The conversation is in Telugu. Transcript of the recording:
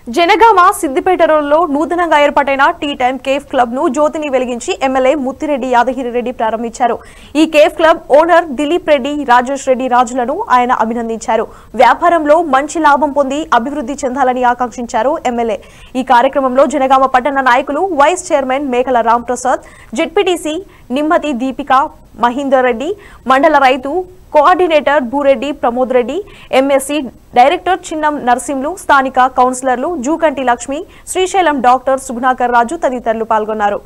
జనగామ సిద్దిపేట రోడ్లో నూతనంగా ఏర్పాటైన టీ టైమ్ కేఫ్ క్లబ్ ను జ్యోతిని వెలిగించి ఎమ్మెల్యే ముత్తిరెడ్డి యాదగిరి రెడ్డి ప్రారంభించారు ఈ cafe club owner Dileep Reddy Rajesh Reddy రాజులను ఆయన అభినందించారు వ్యాపారంలో మంచి లాభం పొంది అభివృద్ధి చెందాలని ఆకాంక్షించారు ఎమ్మెల్యే ఈ కార్యక్రమంలో జనగామ పట్టణ నాయకులు vice chairman Mekala Ramprasad ZPTC Nimmathi Deepika Mahender Reddy మండల రైతు coordinator Bhureddy Pramod Reddy MSC director Chinnam Narsimlu స్థానిక కౌన్సిలర్లు జూకంటి లక్ష్మి శ్రీశైలం డాక్టర్ సుగుణాకర్ రాజు తదితరులు పాల్గొన్నారు